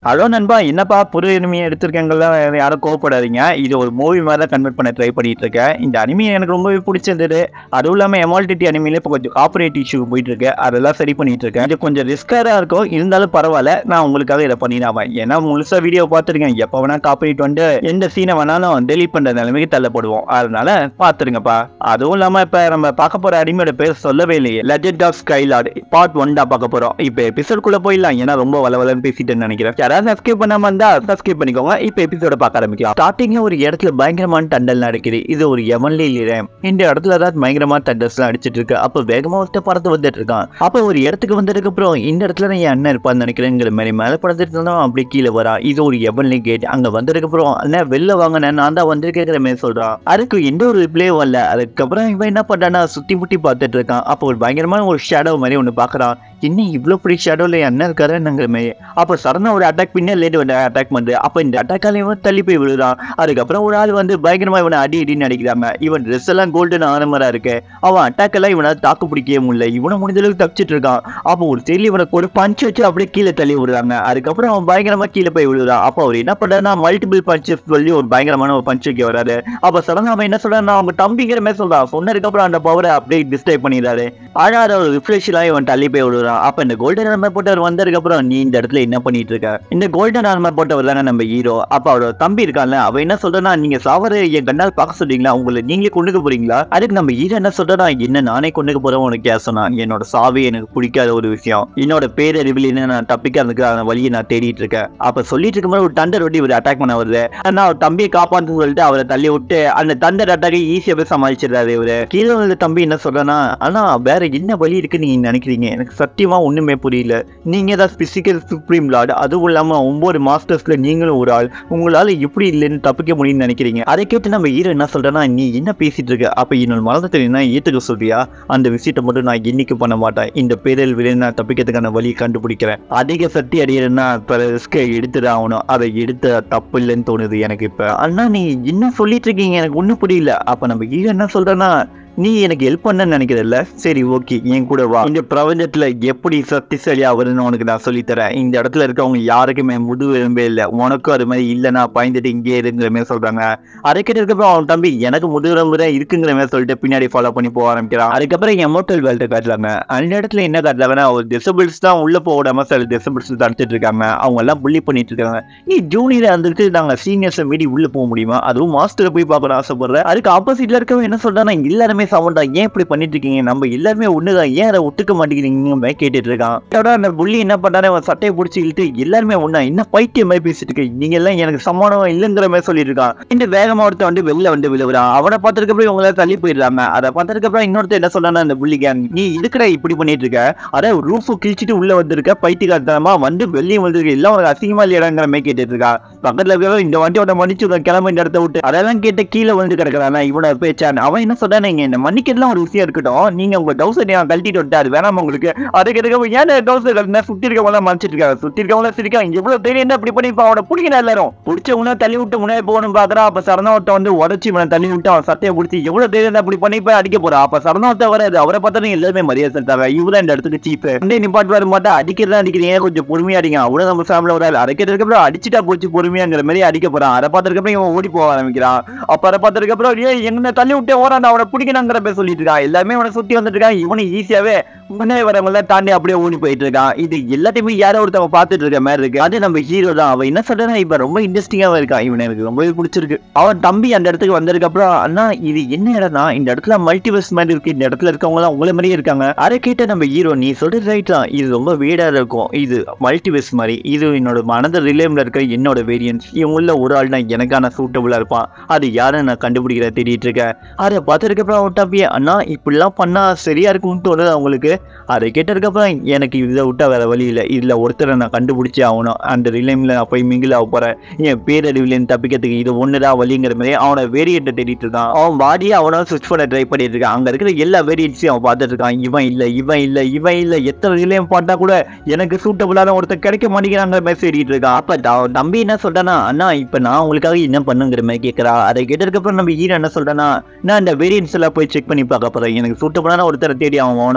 hello நண்பா என்னப்பா புது அனிமையை எடுத்திருக்கீங்களா யாரும் கோவப்படாதீங்க இது ஒரு மூவி மாதிரி தான் கன்வெர்ட் பண்ண ட்ரை பண்ணிட்டு இருக்கேன் இந்த அனிமி எனக்கு ரொம்பவே பிடிச்சிருந்தது அதுவும் இல்லாமல் எமால்டிட்டி அனிமையில இப்போ கொஞ்சம் காப்பரேட் இஷ்யூ போயிட்டு இருக்கு அதெல்லாம் சரி பண்ணிட்டு இருக்கேன் இது கொஞ்சம் ரிஸ்காக இருக்கும் இருந்தாலும் பரவாயில்ல நான் உங்களுக்காக இதை பண்ணிடாமன் ஏன்னா முழுசா வீடியோ பார்த்துருக்கேன் எப்போ வேணா காப்பரேட் வந்து எந்த சீனை வேணாலும் டெலிட் பண்ணுற நிலைமைக்கு தள்ளப்படுவோம் அதனால பார்த்துருங்கப்பா அதுவும் இல்லாமல் இப்போ நம்ம பார்க்க போற அனிமையோட பேர் சொல்லவே இல்லையே legend of skylord part one தான் பார்க்க போறோம் இப்போ எபிசோட்குள்ள போயிடலாம் ஏன்னா ரொம்ப வளவலன்னு பேசிட்டேன்னு நினைக்கிறேன் யாராவது சப்ஸ்கிரைப் பண்ணாம இருந்தா சப்ஸ்கிரைப் பண்ணிக்கோங்க இப்போ எபிசோட பார்க்க ஆரம்பிக்கலாம் ஸ்டார்டிங்ல ஒரு இடத்துல பயங்கரமான தண்டல் நடக்குது இது ஒரு எமன்லி இல்லையே இந்த இடத்துல தான் பயங்கரமான தண்டல்ஸ்லாம் அடிச்சிட்டு இருக்கு அப்போ வேகமா ஒருத்த பறந்து வந்துட்டு இருக்கான் அப்போ ஒரு இடத்துக்கு வந்ததுக்கு அப்புறம் இந்த இடத்துல நான் என் அண்ணன் இருப்பான்னு நினைக்கிறேங்கிற மாதிரி மேலே பறந்துட்டு இருந்தோம் அப்படி கீழே வரா இது ஒரு எவன்லி கேட் அங்க வந்ததுக்கு அப்புறம் அண்ணன் வெளில வாங்கினேன் நான் தான் வந்திருக்கேங்கிற மாதிரி சொல்றான் அதுக்கு எந்த ஒரு ரிப்ளே வரல அதுக்கப்புறம் இவன் என்ன பண்றானா சுத்தி முட்டி பார்த்துட்டு இருக்கான் அப்போ ஒரு பயங்கரமான ஒரு ஷேடோ மாதிரி ஒன்று பார்க்கறான் என்ன இவ்வளோ பெரிய ஷேடோவில் என்ன இருக்காருங்கிற மாதிரி அப்போ சடனா ஒரு அட்டாக் பின்ன லேட் வந்து அட்டாக் பண்ணுது அப்போ இந்த அட்டாக்கால இவன் தள்ளி போய் விழுறான் அதுக்கப்புறம் ஒரு ஆள் வந்து பயங்கரமா இவனை அடி அடின்னு அடிக்கிறாங்க இவன் ட்ரெஸ் எல்லாம் கோல்டன் ஆனமரா இருக்கு அவன் அட்டாக் எல்லாம் இவனால தாக்கு பிடிக்கவே முடியல இவனை முடிஞ்ச அளவுக்கு தப்பிச்சிட்டு இருக்கான் அப்போ ஒரு தெரியல இவனுக்கு ஒரு பஞ்ச் வச்சு அப்படியே கீழே தள்ளி விடுறாங்க அதுக்கப்புறம் அவன் பயங்கரமா கீழே போய் விழுறான் அப்போ அவர் என்ன பண்றாருன்னா மல்டிபிள் பஞ்சஸ் சொல்லி ஒரு பயங்கரமான ஒரு பஞ்ச் வைக்க வராரு அப்போ சடனா அவன் என்ன சொல்றான் அவங்க தம்பிங்கிற மாதிரி சொல்றான் சொன்னதுக்கு அப்புறம் அந்த பவரை அப்படியே டிஸ்ட்ரைப் பண்ணிடுறாரு ஆனா அதை ஒரு ரிஃப்ரெஷ்லாம் இவன் தள்ளி போய் விடுறான் அப்ப இந்த கோல்டன் ஆர்மர் போட்டவர் வந்ததுக்கு அப்புறம் நீ இந்த இடத்துல என்ன பண்ணிட்டு இருக்க இந்த கோல்டன் ஆர்மர் போட்டவர் தானே நம்ம ஹீரோ அப்ப அவரோட தம்பி இருக்கான்ல அவன் என்ன சொல்றானா நீங்க சாவர என் கண்ணால் பார்க்க சொல்றீங்களா உங்களை நீங்களே கொண்டுக்க போறீங்களா அதுக்கு நம்ம ஹீரோ என்ன சொல்றா என்ன நானே கொண்டுக்க போறேன் உனக்கு கேஸ் சொன்னா என்னோட சாவே எனக்கு பிடிக்காத ஒரு விஷயம் என்னோட பேரறிவில் என்ன நான் தப்பிக்கிறதுக்கு அந்த வழியை நான் தேடிட்டு இருக்கேன் அப்ப சொல்லிட்டு இருக்கும்போது ஒரு தண்டர் ஒட்டி ஒரு அட்டாக் பண்ண வருது ஆனா அவர் தம்பியை காப்பான்னு சொல்லிட்டு அவரை தள்ளி விட்டு அந்த தண்டர் அட்டாக்கை ஈஸியா போய் சமாளிச்சிடுறாரு இவரு கீழே உள்ள தம்பி என்ன சொல்றேன்னா ஆனா வேற என்ன வழி இருக்குன்னு நீங்க நினைக்கிறீங்க எனக்கு சத்தியமா ஒண்ணுமே புரியல நீங்க தான் பிசிக்கல் சுப்ரீம் லார்டு அதுவும் இல்லாம ஒன்பது மாஸ்டர்ஸ்ல நீங்களும் ஒரு ஆள் உங்களால எப்படி இல்லைன்னு தப்பிக்க முடியும்னு நினைக்கிறீங்க அதை கேட்டு நம்ம ஹீரோ என்ன சொல்றேன்னா நீ என்ன பேசிட்டு இருக்க அப்ப என்னோட மரணத்தை என்ன ஏத்துக்க சொல்றியா அந்த விஷயத்தை மட்டும் நான் என்னைக்கு பண்ண மாட்டேன் இந்த பேரில் விட நான் தப்பிக்கிறதுக்கான வழியை கண்டுபிடிக்கிறேன் அதிக சக்தி அடையிறேன்னா பல ரிஸ்கை எடுத்துதான் ஆகணும் அதை எடுத்த தப்பு இல்லைன்னு தோணுது எனக்கு இப்ப அண்ணா நீ என்ன சொல்லிட்டு இருக்கீங்க எனக்கு ஒன்றும் புரியல அப்ப நம்ம ஹீரோ என்ன சொல்றேன்னா நீ எனக்கு ஹெல்ப் பண்ணன்னு நினைக்கிறல்ல சரி ஓகே என் கூட வா இந்த பிரபஞ்சத்துல எப்படி சக்திசாலியா வரும்னு உனக்கு நான் சொல்லித்தரேன் இந்த இடத்துல இருக்கவங்க யாருக்குமே முது எலும்பே இல்லை உனக்கும் அது மாதிரி இல்லைன்னா பயந்துட்டு இங்கே இருங்கிற மாதிரி சொல்றாங்க அதுக்கிட்ட இருக்கப்போ அவன் தம்பி எனக்கு முதுகுறம்பு தான் இருக்குங்கிற மாதிரி சொல்லிட்டு பின்னாடி ஃபாலோ பண்ணி போக ஆரம்பிக்கிறான் அதுக்கப்புறம் எமோட்டல் வேல்ட்டை காட்டுறாங்க அந்த இடத்துல என்ன காட்டுறாங்கன்னா ஒரு டிசபிள்ஸ் தான் உள்ள போக விடாம சில டிசபிள்ஸ் தடுத்துட்டு இருக்காங்க அவங்க எல்லாம் புள்ளி பண்ணிட்டு இருக்காங்க நீ ஜூனியர் வந்துட்டு நாங்க சீனியர்ஸை மீறி உள்ள போக முடியுமா அதுவும் மாஸ்டரை போய் பார்க்கணும் ஆசைப்படுறேன் அதுக்கு ஆப்போசிட்ல இருக்கவன் என்ன சொல்றானா எல்லாருமே சவுண்டா ஏன் இப்படி பண்ணிட்டு இருக்கீங்க நம்ம எல்லாருமே ஒண்ணுதான் ஏன் அதை ஒத்துக்க மாட்டேங்கிறீங்க கேட்டுட்டு இருக்கான் அதோட அந்த புள்ளி என்ன பண்ணாரு அவன் சட்டையை பிடிச்சி இழுத்து எல்லாருமே ஒண்ணா என்ன பைத்தியம் மாதிரி பேசிட்டு இருக்கு நீங்க எல்லாம் எனக்கு சமானம் இல்லைங்கிற மாதிரி சொல்லிட்டு இருக்கான் இந்த வேகமா ஒருத்தன் வந்து வெளில வந்து விழுவுறான் அவனை பார்த்ததுக்கு அப்புறம் இவங்கள தள்ளி போயிடுறாங்க அதை பார்த்ததுக்கு அப்புறம் இன்னொருத்தர் என்ன சொல்றானா அந்த புள்ளி கேங் நீ இருக்கிற இப்படி பண்ணிட்டு இருக்க அத ரூஃப் கிழிச்சிட்டு உள்ள வந்திருக்க பைத்தியக்காரத்தனமா வந்து வெளியே வந்திருக்க எல்லாம் ஒரு அசிங்கமா இல்லையாங்கிற மாதிரி கேட்டுட்டு இருக்கா பக்கத்துல இருக்கிற இந்த வண்டியோட மன்னிச்சு விடு, கிளம்ப இந்த இடத்த விட்டு அதெல்லாம் கேட்டு கீழே வந்து கிடக்குறானா இவனோட பேச்சான் அவன் என்ன சொல்றான் நீங்க என்ன மன்னிக்கிறதுலாம் ஒரு விஷயம் இருக்கட்டும் நீங்க உங்க டவுசர் நான் கழட்டிட்டு விட்டு அது வேணாம் உங்களுக்கு அதுக்கு இருக்க ஏன் டவுசர் கழட்டினா சுத்தி இருக்கவங்க மன்னிச்சிட்டு இருக்காங்க சுத்தி இருக்கவங்க சிரிக்காங்க இவ்வளவு தைரியம் என்ன இப்படி பண்ணி அவனை பிடிக்கணும் எல்லாரும் பிடிச்சவங்க தள்ளி விட்டு முன்னாடி போகணும் பாக்குறா அப்ப சரணவத்தை வந்து உடச்சி இவனை தள்ளி விட்டு அவன் சட்டையை பிடிச்சி எவ்வளவு தைரியம் இப்படி பண்ணி போய் அடிக்க போறா அப்ப சரணவத்தை வராது அவரை பார்த்தா எல்லாருமே மரியாதை செலுத்தாங்க இவரு இந்த இடத்துக்கு சீப் வந்து நிப்பாட்டு வர மாட்டா அடிக்கிறதா அடிக்கிறீங்க கொஞ்சம் பொறுமையா அடிங்க அவரும் நம்ம ஃபேமிலில ஒரு ஆள் அடிக்கிறதுக்கு அப்புறம் அடிச்சுட்டா போச்சு பொறுமையாங்கிற மாதிரி அடிக்க போறான் அதை பார்த்ததுக்கு அப்புறம் இவன் ஓடி போக ஆரம்பிக்கிறான் அப்ப அதை பார்த்ததுக்கு அப்புறம் ஏய் எங்க தள்ளி விட்டே ஓரான் அவனை பிடிக்கணுங்கிற பேர் சொல்லிட்டு இருக்கான் எல்லாமே அவனை சுத்தி வந்துட்டு இருக்கான் இவனு ஈஸியாவே முன்னே வரவங்கள தாண்டி அப்படியே ஓடி போயிட்டு இருக்கான் இது எல்லாத்தையுமே யாரோ ஒருத்தவங்க பார்த்துட்டு இருக்க மாதிரி இருக்கு அது நம்ம ஹீரோ தான் அவன் என்ன சொல்றானா இப்ப ரொம்ப இன்ட்ரெஸ்டிங்காவே இருக்கான் இவன் எனக்கு ரொம்பவே பிடிச்சிருக்கு அவன் தம்பி அந்த இடத்துக்கு வந்ததுக்கு அப்புறம் அண்ணா இது என்ன இடம்னா இந்த இடத்துல மல்டிவர்ஸ் மாதிரி இருக்கு இந்த இடத்துல இருக்கவங்க எல்லாம் உங்களை மாதிரியே இருக்காங்க அதை கேட்ட நம்ம ஹீரோ நீ சொல்றது ரைட் தான் இது ரொம்ப வீடா இருக்கும் இது மல்டிவர்ஸ் மாதிரி இது என்னோட மனத ரிலேம்ல இருக்க என்னோட வேரியன்ஸ் இவங்கள ஒரு ஆள் தான் எனக்கான சூட்டபுளா இருப்பான் அது யாருன்னு நான் கண்டுபிடிக்கிற தேடிட்டு இருக்கேன் அதை பார்த்ததுக்கு அப்புறம் அவன் தம்பி அண்ணா இப்படிலாம் பண்ணா சரியா இருக்கும்னு தோணுது அவங்களுக்கு அதை கேட்டதுக்கு அப்புறம் எனக்கு இதை விட்டா வேற வழி இல்லை இதுல ஒருத்தரை நான் கண்டுபிடிச்சே ஆகணும் அந்த ரிலேம்ல நான் போய் மிங்கில் ஆக போறேன் என் பேரறிவுலேருந்து தப்பிக்கிறதுக்கு இது ஒண்ணுதான் வழிங்கிற மாதிரி அவனை வேரியண்ட்டை தேடிட்டு இருக்கான் அவன் பாடியை அவனும் சுவிச் பண்ண ட்ரை பண்ணிட்டு இருக்கான் அங்க இருக்கிற எல்லா வேரியன்ட்ஸையும் அவன் பார்த்துட்டு இருக்கான் இவன் இல்ல இவன் இல்ல இவன் இல்ல எத்தனை ரிலேம் பார்த்தா கூட எனக்கு சூட்டபுளான ஒருத்தர் கிடைக்க மாட்டேங்கிறாங்கிற மாதிரி தேடிட்டு இருக்கான் அப்ப த- தம்பி என்ன சொல்றானா அண்ணா இப்ப நான் உங்களுக்காக என்ன பண்ணுங்கிற மாதிரி கேட்கறா அதை கேட்டதுக்கு அப்புறம் நம்ம ஹீரோ என்ன சொல்றானா நான் இந்த வேரியன்ஸ் எல்லாம் போய் செக் பண்ணி பார்க்க போறேன் எனக்கு சூட்டபுளான ஒருத்தரை தேடி அவன் அவனோட பாடி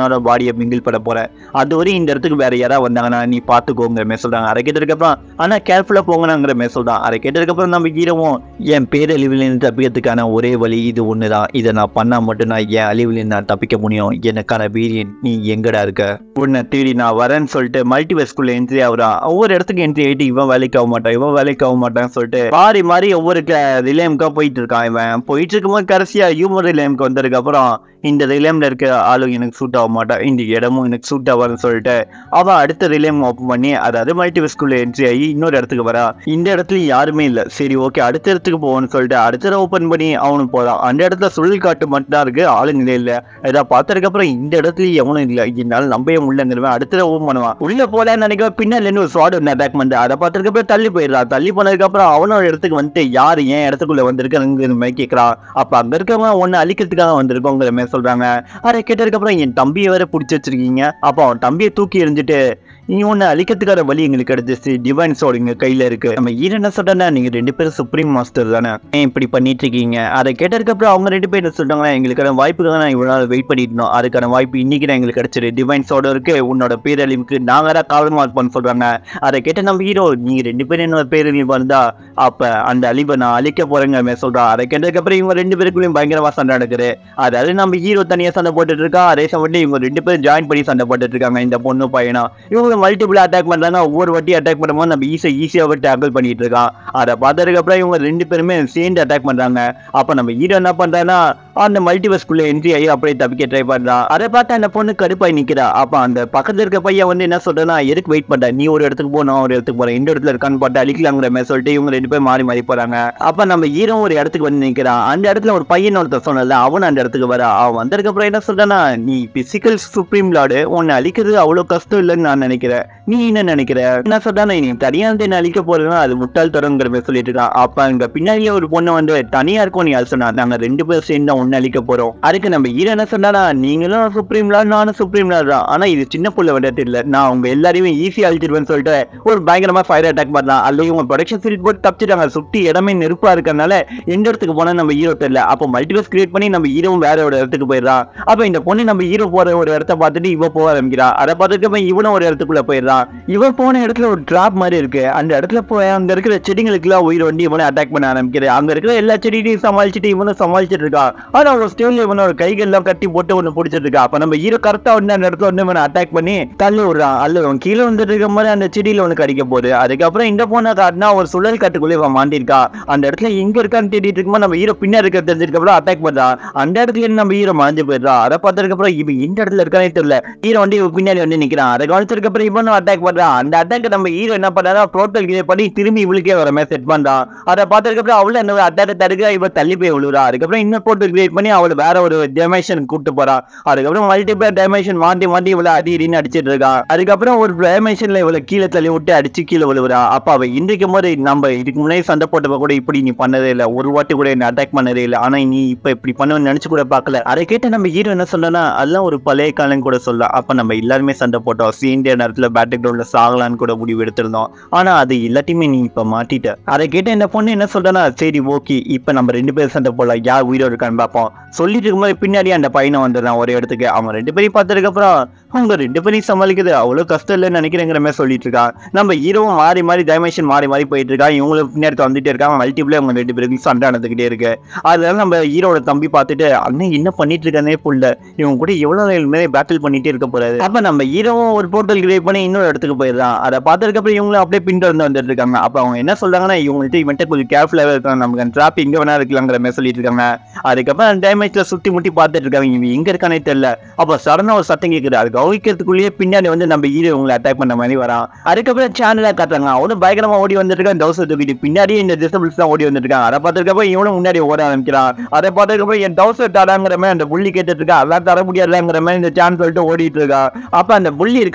பாடியை மிங்கிள் பண்ண போறேன் அது வரையும் இந்த இடத்துக்கு வேற யாராவது வந்தாங்கன்னா நீ பாத்துக்கோங்கிற மாதிரி சொல்றாங்க அதை கேட்டதுக்கு அப்புறம் ஆனா கேர்ஃபுல்லா போங்கங்கிற மாதிரி சொல்றான் அதை கேட்டதுக்கு அப்புறம் நம்ம ஹீரோவும் என் பேரழிவிலிருந்து தப்பிக்கிறதுக்கான ஒரே வழி இது ஒண்ணுதான் இதை நான் பண்ணா மட்டும் நான் என் அழிவிலிருந்து நான் தப்பிக்க முடியும் எனக்கான வீரியன் நீ எங்கடா இருக்க உன்னை தேடி நான் வரேன்னு சொல்லிட்டு மல்டிவர்ஸ்குள்ள என்ட்ரி ஆகுறான் ஒவ்வொரு இடத்துக்கு என்ட்ரி ஆகிட்டு இவன் வேலைக்கு ஆக மாட்டான் இவன் வேலைக்கு ஆக மாட்டான்னு சொல்லிட்டு மாறி மாறி ஒவ்வொரு ரிலேமுக்கா போயிட்டு இருக்கான் இவன் போயிட்டு இருக்கும்போது கடைசியா ஹியூமர் ரிலேமுக்கு வந்ததுக்கு அப்புறம் இந்த ரிலேம்ல இருக்க ஆளும் எனக்கு சூட் ஆக மாட்டான் இந்த இடமும் எனக்கு சூட் ஆகாதுன்னு சொல்லிட்டு அவன் அடுத்த ரிலேம் ஓப்பன் பண்ணி அதாவது மல்டிவர்ஸ்குள்ள என்ட்ரி ஆகி இன்னொரு இடத்துக்கு வரா இந்த இடத்துல யாருமே இல்லை சரி ஓகே அடுத்த இடத்துக்கு போவோம்னு சொல்லிட்டு அடுத்த ஓப்பன் பண்ணி அவனும் போறான் அந்த இடத்துல சுழல் காட்டு மட்டும் தான் இருக்கு ஆளுங்களே இல்லை இதை பார்த்ததுக்கு அப்புறம் இந்த இடத்துல எவனும் இல்லை என்னால நம்பவே முடியலங்கிறவன் அடுத்த ஓப்பன் பண்ணுவான் உள்ள போலன்னு நினைக்கிறேன் பின்னால இருந்து ஒரு ஸ்வாட் ஒன்று அட்டாக் பண்ணு அதை பார்த்ததுக்கு அப்புறம் தள்ளி போயிடுறான் தள்ளி போனதுக்கு அப்புறம் அவனோட இடத்துக்கு வந்துட்டு யாரு ஏன் இடத்துக்குள்ள வந்திருக்காங்கிற மாதிரி கேட்கறான் அப்ப அங்க இருக்கவங்க ஒன்னு அழிக்கிறதுக்காக வந்திருக்கோங்கிற மாதிரி சொல்றாங்க அதை கேட்டதுக்கு அப்புறம் என் தம்பியை வேற பிடிச்சி வச்சிருக்கீங்க அப்போ அவன் தம்பியை தூக்கி எறிஞ்சிட்டு நீ ஒன்று அழிக்கிறதுக்கான வழி எங்களுக்கு கிடைச்சிச்சு டிவைன் சோடு எங்க கையில இருக்கு நம்ம ஈர என்ன சொல்றேன்னா நீங்க ரெண்டு பேரும் சுப்ரீம் மாஸ்டர் தானே ஏன் இப்படி பண்ணிட்டு இருக்கீங்க அதை கேட்டதுக்கு அப்புறம் அவங்க ரெண்டு பேரும் என்ன சொல்றாங்க எங்களுக்கான வாய்ப்புக்காக நான் இவ்வளவு நாள் வெயிட் பண்ணிட்டு இருந்தோம் அதுக்கான வாய்ப்பு இன்னைக்கு தான் எங்களுக்கு கிடைச்சிரு டிவைன் சோடு இருக்கு உன்னோட பேரழிவுக்கு நாங்க தான் காரணமா இருப்போம்னு சொல்றாங்க அதை கேட்ட நம்ம ஹீரோ நீங்க ரெண்டு பேரும் என்னோட பேரழிவு இருந்தா அப்ப அந்த அழிவை நான் அழிக்க போறேங்க மாதிரி சொல்றான் அதை கேட்டதுக்கு அப்புறம் இவங்க ரெண்டு பேருக்குள்ளயும் பயங்கரமா சண்டை நடக்குது அதாவது நம்ம ஹீரோ தனியா சண்டை போட்டுட்டு இருக்கா அதே சமயத்துல இவங்க ரெண்டு பேரும் ஜாயின் பண்ணி சண்டை போட்டுட்டு இருக்காங்க இந்த பொண்ணு பையனும் இவங்க மல்டிபிள் அட்டாக் பண்றாங்க ஒவ்வொரு வாட்டி அட்டாக் பண்ணும்போது நம்ம ஈஸியா ஈஸியாக டேக்கிள் பண்ணிட்டு இருக்கான் அதை பார்த்ததுக்கு அப்புறம் இவங்க ரெண்டு பேருமே சேர்ந்து அட்டாக் பண்றாங்க அப்ப நம்ம ஹீரோ என்ன பண்றான்னா அந்த மல்டிவர்ஸ்குள்ள என்ட்ரி ஆகி அப்படியே தப்பிக்க ட்ரை பண்றான் அதை பார்த்து அந்த பொண்ணு கடுப்பாய் நிக்கிறா அப்ப அந்த பக்கத்துல இருக்க பையன் வந்து என்ன சொல்றேன்னா எதுக்கு வெயிட் பண்ற நீ ஒரு இடத்துக்கு போ நான் ஒரு இடத்துக்கு போறேன் இந்த இடத்துல இருக்கான்னு பார்த்து அழிக்கலாங்கிற மாதிரி சொல்லிட்டு இவங்க ரெண்டு பேரும் மாறி மாறி போறாங்க அப்ப நம்ம ஹீரோ ஒரு இடத்துக்கு வந்து நிக்கிறான் அந்த இடத்துல ஒரு பையன் ஒருத்தர் சொன்னல அவன் அந்த இடத்துக்கு வரா அவன் வந்ததுக்கு அப்புறம் என்ன சொல்றானா நீ பிசிக்கல் சுப்ரீம் லார்டு உன்னை அழிக்கிறது அவ்வளவு கஷ்டம் இல்லைன்னு நான் நினைக்கிறேன் நீ என்ன நினைக்கிற என்ன சொல்றானா நீ தனியா இருந்து என்ன அழிக்க போறதுன்னா அது முட்டாள் தரங்கிற மாதிரி சொல்லிட்டு இருக்கான் அப்ப அங்க பின்னாடியே ஒரு பொண்ணு வந்து தனியா இருக்கும் நீ அது சொன்னா நாங்க ரெண்டு பேரும் சேர்ந்து தான் ஒன்னு அழிக்க போறோம் அதுக்கு நம்ம ஹீரோ என்ன சொன்னானா நீங்களும் சுப்ரீம் லார்ட் நானும் சுப்ரீம் லார்ட் தான் ஆனா இது சின்ன புள்ள விளையாட்டு இல்ல நான் உங்க எல்லாரையுமே ஈஸியா அழிச்சிருவேன்னு சொல்லிட்டு ஒரு பயங்கரமா ஃபயர் அட்டாக் பண்ணலாம் அல்லது இவங்க ப்ரொடக்ஷன் சீட் போட்டு தப்பிச்சிட்டாங்க சுத்தி இடமே நெருப்பா இருக்கறனால எந்த இடத்துக்கு போனா நம்ம ஹீரோ தெரியல அப்போ மல்டிவர்ஸ் கிரியேட் பண்ணி நம்ம ஹீரோவும் வேற ஒரு இடத்துக்கு போயிடுறான் அப்ப இந்த பொண்ணு நம்ம ஹீரோ போற ஒரு இடத்த பார்த்துட்டு இவ போக ஆரம்பிக்கிறா அதை பார்த்துட்டு இவனும் ஒரு இடத்துக்குள்ள போயிடுறான் இவன் போன இடத்துல ஒரு டிராப் மாதிரி இருக்கு அந்த இடத்துல போய் அங்க இருக்கிற செடிகளுக்குலாம் உயிர் வண்டி இவனை அட்டாக் பண்ண ஆரம்பிக்கிறது அங்க இருக்கிற எல்லா செடியையும் சமாளிச்சுட்டு இவனும் சமாளிச்சுட்டு இருக்கான் ஆனா ஒரு ஸ்டேஜ்ல இவனோட கைகள்லாம் கட்டி போட்டு ஒன்று பிடிச்சிட்டு இருக்கா அப்ப நம்ம ஹீரோ கரெக்டா வந்து அந்த இடத்துல வந்து இவனை அட்டாக் பண்ணி தள்ளி விடுறான் அல்ல அவன் கீழே வந்துட்டு இருக்க மாதிரி அந்த செடியில ஒன்று கடிக்க போகுது அதுக்கப்புறம் இங்க போன காட்டினா ஒரு சுழல் காட்டுக்குள்ளே இவன் மாண்டிருக்கா அந்த இடத்துல எங்க இருக்கான்னு தேடிட்டு இருக்கும்போது நம்ம ஹீரோ பின்னாடி இருக்க தெரிஞ்சதுக்கு அப்புறம் அட்டாக் பண்றான் அந்த இடத்துல இருந்து நம்ம ஹீரோ மாஞ்சு போயிடுறான் அதை பார்த்ததுக்கு அப்புறம் இவன் இந்த இடத்துல இருக்கானே தெரியல ஹீரோ வந்து இவன் பின்னாடி வந்து நிக்கிறான் அதை கவனிச்சதுக்கு அப்புறம் இவனும் அட்டாக் பண்றான் அந்த அட்டாக் நம்ம ஹீரோ என்ன பண்றாரா ப்ரோட்டல் கிளியர் பண்ணி திரும்பி இவளுக்கே வர மாதிரி செட் பண்றான் அதை பார்த்ததுக்கு அப்புறம் அவள என்ன அட்டாக் தடுக்க இவ தள்ளி போய் விழுறா அதுக்கப்புறம் இன்னும் போர்ட்டல் கிரியேட் பண்ணி அவளை வேற ஒரு டைமென்ஷன் கூட்டு போறா அதுக்கப்புறம் மல்டிபிள் டைமென்ஷன் மாட்டி மாட்டி இவளை அடி இடின்னு அடிச்சிட்டு இருக்கா அதுக்கப்புறம் ஒரு டைமென்ஷன்ல இவளை கீழே தள்ளி விட்டு அடிச்சு கீழே விழுவுறா அப்ப அவ இன்றைக்கும் போது நம்ம இதுக்கு முன்னாடி சண்டை போட்டப்ப கூட இப்படி நீ பண்ணதே இல்லை ஒரு வாட்டி கூட என்ன அட்டாக் பண்ணதே இல்லை ஆனா நீ இப்ப இப்படி பண்ணுவேன்னு நினைச்சு கூட பார்க்கல அதை கேட்டு நம்ம ஹீரோ என்ன சொல்லனா அதெல்லாம் ஒரு பழைய காலம் கூட சொல்லலாம் அப்ப நம்ம எல்லாருமே சண்டை போட்டோம் சீண்டிய நேரத்துல பேட்டிக் கிரவுண்ட்ல சாகலான்னு கூட முடிவு எடுத்திருந்தோம் ஆனா அது எல்லாத்தையுமே நீ இப்ப மாட்டிட்ட அதை கேட்டு இந்த பொண்ணு என்ன சொல்றனா சரி ஓகே இப்ப நம்ம ரெண்டு பேரும் சண்டை போடலாம் யார் உயிரோடு இருக்கான்னு பார்ப்போம் சொல்லிட்டு இருக்கும்போது பின்னாடி அந்த பையனை வந்துடுறான் ஒரு இடத்துக்கு அவன் ரெண்டு பேரையும் பார்த்ததுக்கு அப்புறம் அவங்க ரெண்டு பேரையும் சமாளிக்கிறது அவ்வளவு கஷ்டம் இல்லைன்னு நினைக்கிறேங்கிற மாதிரி சொல்லிட்டு இருக்கான் நம்ம ஹீரோவும் மாறி மாறி டைமென்ஷன் மாறி மாறி போயிட்டு இருக்கான் இவங்களும் பின்னாடி வந்துட்டே இருக்காங்க மல்டிபிளே அவங்க ரெண்டு பேருக்கும் சண்டை நடந்துகிட்டே இருக்கு அதனால நம்ம ஹீரோட தம்பி பார்த்துட்டு அண்ணன் என்ன பண்ணிட்டு இருக்கானே புள்ள இவங்க கூட எவ்வளவு நாள் மேலே பேட்டில் பண்ணிட்டே இருக்க போறாரு அப்ப நம்ம ஹீரோவும் ஒரு போர்ட்டல் கிரியேட் பண்ணி இன்னொரு இடத்துக்கு போயிடுறான் அதை பார்த்ததுக்கு அப்புறம் இவங்களும் அப்படியே பின்தொடர்ந்து வந்துட்டு இருக்காங்க அப்ப அவங்க என்ன சொல்றாங்கன்னா இவங்கள்ட்ட இவன்ட்ட கொஞ்சம் கேர்ஃபுல்லாவே இருக்காங்க நமக்கு டிராப் இங்க வேணா இருக்கலாங்கிற மாதிரி சொல்லிட்டு இருக்காங்க அதுக்கப்புறம் அந்த டேமேஜ்ல சுத்தி முட்டி பார்த்துட்டு இருக்காங்க இவங்க எங்க இருக்கானே தெரியல அப்ப சடனா ஒரு சத்தம் கேக்குது அது கவனிக்கிறதுக்குள்ளேயே பின்னாடி வந்து நம்ம ஹீரோ இவங்களை அட்டாக் பண்ண மாதிரி வரான் அதுக்கப்புறம் சேனலா காட்டுறாங்க அவனும் பயங்கரமா ஓடி வந்துட்டு இருக்கான் தௌசண்ட் தூக்கிட்டு பின்னாடி இந்த டிசபிள்ஸ் தான் ஓடி வந்துட்டு இருக்காங்க அதை பார்த்துருக்கப்ப இவனும் முன்னாடி ஓட ஆரம்பிக்கிறான் அதை பார்த்துருக்கப்ப என் தௌசண்ட் தராங்கிற மாதிரி அந்த புள்ளி கேட்டுட்டு இருக்கா அதான் தர முடியாதுங்கிற மாதிரி இந்த சேனல் சொல்லிட்டு ஓடிட்டு இருக்கா அப்ப அந்த புள்ளி இருக்கால அவன்